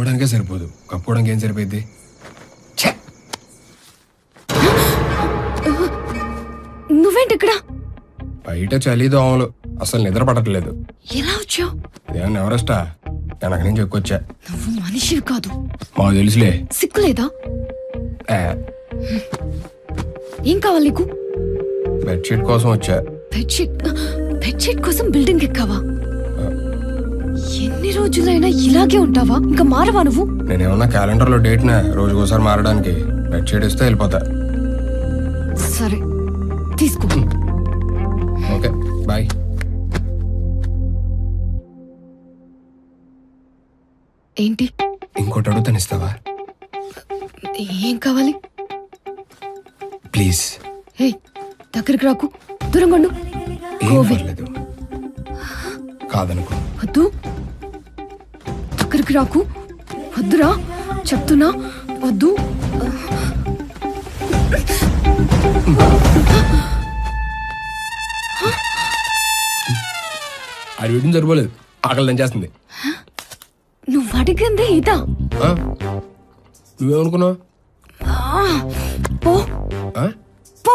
చెప్పుకోవడానికే సరిపోదు కప్పుకోవడానికి ఏం సరిపోయింది నువ్వేంటి ఇక్కడ బయట చలి దోమలు అసలు నిద్ర పడట్లేదు ఎలా వచ్చావు ఏమన్నా ఎవరెస్టా వెనక నుంచి ఎక్కువచ్చా నువ్వు మనిషివి కాదు మాకు తెలుసులే సిగ్గులేదా ఏ, ఏం కావాలి నీకు బెడ్షీట్ కోసం వచ్చా బెడ్షీట్ బెడ్షీట్ కోసం బిల్డింగ్ ఎక్కావా ఎన్ని రోజులైనా ఇలాగే ఉంటావా ఇంకా మారవా నువ్వు నేనేమన్నా క్యాలెండర్లో డేట్నా రోజుకోసారి మారడానికి బెడ్షీట్ ఇస్తే వెళ్ళిపోతా సరే తీసుకో ఓకే బాయ్ ఏంటి ఇంకోటి అడుగుతాను ఇస్తావా ఏం కావాలి ప్లీజ్ హే దగ్గరికి రాకు దూరంగా ఉండు ఏం కోవి పర్లేదు కాదనుకో వద్దు దగ్గరికి రాకు వద్దురా చెప్తున్నా వద్దు అది వీటిని సరిపోలేదు ఆకలి దంచేస్తుంది నువ్వు అడిగిందే ఇదా ఆ? నువ్వేమనుకున్నావు ఆ, పో ఆ? పో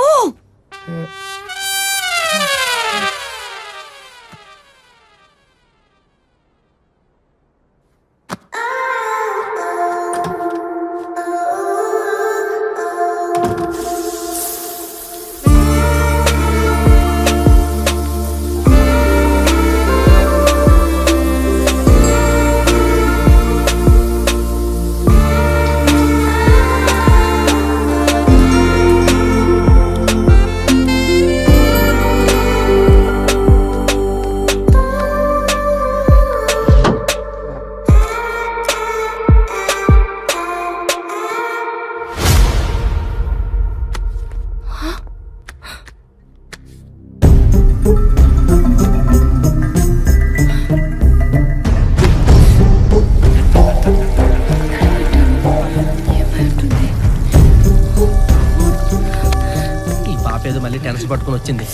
ఈ పాప ఏదో మళ్ళీ టెన్షన్ పట్టుకుని వచ్చింది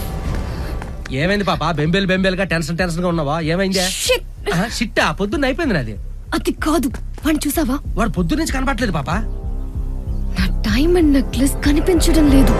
ఏమైంది పాప బెంబేలు బెంబేలుగా టెన్షన్ టెన్షన్ గా ఉన్నావా ఏమైందే Shit. ఆహా, షిట్టా పొద్దున్న అయిపోయింది నాది అది కాదు వాడిని చూసావా వాడు పొద్దు నుంచి కనపట్లేదు పాప నా డైమండ్ నెక్లెస్ కనిపించడం లేదు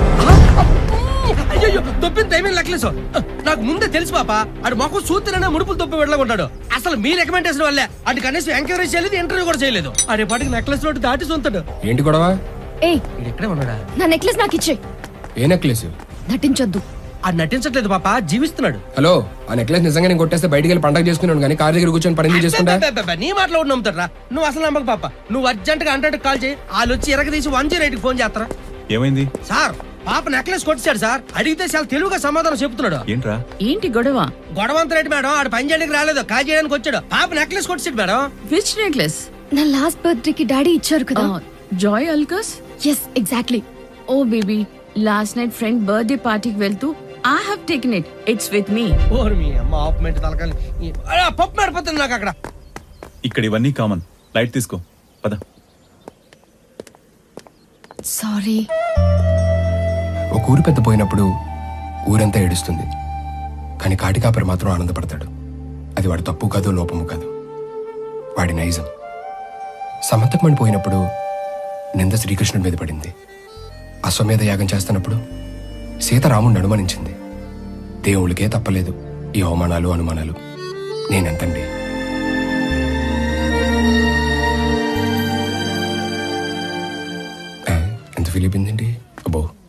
అయ్యో దొబ్బిన టైమింగ్ లెక్కలేసు నాకు ముందే తెలుసు పాప ఆడు మొక్క సూత్రనే ముడుపులు దొబ్బి వెళ్ళకుంటాడు అసలు మీ రికమెండేషన్ వల్లే అది కనీసం ఎంక్వైరీ చేయలేదు ఇంటర్వ్యూ కూడా చేయలేదు ఆడే పాటికి నెక్లెస్ రోడ్డు దాటి సొంతాడు ఏంటి గొడవ ఏయ్ ఇది ఇక్కడే ఉన్నాడా నా నెక్లెస్ నాకు ఇచ్చే ఏ నెక్లెస్ నటించొద్దు అది నటించట్లేదు పాప జీవిస్తున్నాడు హలో ఆ నెక్లెస్ నిజంగా నేను కొట్టేస్తే బయటికి వెళ్ళి పండగ చేసుకున్నాను కానీ కార్ దగ్గర కూర్చొని పని ఎందుకు చేసుకుంటా అబ్బబ్బబ్బబ్బ, నీ మాటలో ఉన్న నమ్ముతారా నువ్వు అసలు నమ్మక పాప నువ్వు అర్జెంట్ గా హండ్రెడ్ కాల్ చేయి వాళ్ళు వచ్చి ఎరగదీసి వన్ జీరో ఎయిట్ ఫోన్ చేస్తారా ఏమైంది సార్ పాప నెక్లెస్ కొట్టాడు సార్ అడిగితే చాలా తెలుగుగా సమాధానం చెప్తున్నాడు ఏంట్రా ఏంటి గొడవ గొడవంతరేటి మేడం ఆడు పని చేయడానికి రాలేదు కాల్ చేయడానికి వచ్చాడు పాప నెక్లెస్ కొట్టాడు మేడం విచ్ నెక్లెస్ నా లాస్ట్ బర్త్డే కి డాడీ ఇచ్చారు కదా జాయ్ అల్కస్ yes exactly oh baby last night friend birthday పార్టీకి వెళ్తూ I have taken it it's with me ఓరి మీ అమ్మ ఆప్మెంట్ తలకాలి ఈ- ఆ, పప్పు నడిపోతుంది నాకు అక్కడ ఇక్కడ ఇవన్నీ కామన్ లైట్ తీసుకో పద సారీ ఒక ఊరు పెద్ద పోయినప్పుడు ఊరంతా ఏడుస్తుంది కానీ కాటికాపరి మాత్రం ఆనందపడతాడు అది వాడి తప్పు కాదు లోపము కాదు వాడి నైజం సమంతకమణి పోయినప్పుడు నింద శ్రీకృష్ణుడి మీద పడింది అశ్వమేధ యాగం చేస్తున్నప్పుడు సీత రాముడిని అనుమానించింది దేవుళ్ళకే తప్పలేదు ఈ అవమానాలు అనుమానాలు నేనెంతండి ఆ, ఎంత ఫీల్ అయిపోయిందండి అబ్బో